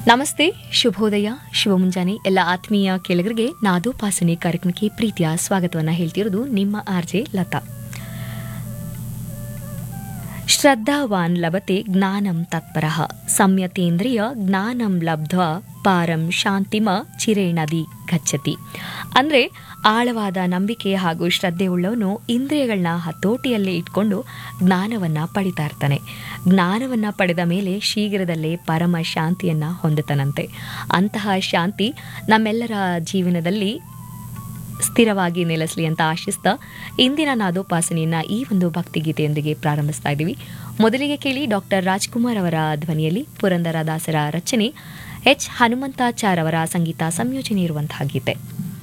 ನಮಸ್ತೆ ಶುಭೋದಯ ಶುಭ ಮುಂಜಾನೆ ಎಲ್ಲ ಆತ್ಮೀಯ ಕೇಳಿಗರಿಗೆ ನಾದೋಪಾಸನೆ ಕಾರ್ಯಕ್ರಮಕ್ಕೆ ಪ್ರೀತಿಯ ಸ್ವಾಗತವನ್ನು ಹೇಳ್ತಿರೋದು ನಿಮ್ಮ ಆರ್ಜೆ ಲತಾ ಶ್ರದ್ಧಾವಾನ್ ಲಭತೆ ಜ್ಞಾನಂ ತತ್ಪರಃ ಸಂಯತೇಂದ್ರಿಯ ಜ್ಞಾನಂ ಲಬ್ಧ್ವಾ ಪಾರಂ ಶಾಂತಿಮ ಚಿರೇಣದಿ ಗಚ್ಚತಿ ಅಂದ್ರೆ ಆಳವಾದ ನಂಬಿಕೆ ಹಾಗೂ ಶ್ರದ್ಧೆ ಉಳ್ಳವನು ಇಂದ್ರಿಯಗಳನ್ನ ಹತೋಟಿಯಲ್ಲೇ ಇಟ್ಕೊಂಡು ಜ್ಞಾನವನ್ನ ಪಡಿತಾ ಇರ್ತಾನೆ ಜ್ಞಾನವನ್ನ ಪಡೆದ ಮೇಲೆ ಶೀಘ್ರದಲ್ಲೇ ಪರಮ ಶಾಂತಿಯನ್ನ ಹೊಂದುತ್ತಾನಂತೆ ಅಂತಹ ಶಾಂತಿ ನಮ್ಮೆಲ್ಲರ ಜೀವನದಲ್ಲಿ ಸ್ಥಿರವಾಗಿ ನೆಲೆಸಲಿ ಅಂತ ಆಶಿಸ್ತಾ ಇಂದಿನ ನಾದೋಪಾಸನೆಯನ್ನ ಈ ಒಂದು ಭಕ್ತಿಗೀತೆಯೊಂದಿಗೆ ಪ್ರಾರಂಭಿಸ್ತಾ ಇದ್ದೀವಿ ಮೊದಲಿಗೆ ಕೇಳಿ ಡಾಕ್ಟರ್ ರಾಜ್ಕುಮಾರ್ ಅವರ ಧ್ವನಿಯಲ್ಲಿ ಪುರಂದರ ದಾಸರ ರಚನೆ ಎಚ್ ಹನುಮಂತಾಚಾರ್ ಅವರ ಸಂಗೀತ ಸಂಯೋಜನೆ ಇರುವಂತಹ ಗೀತೆ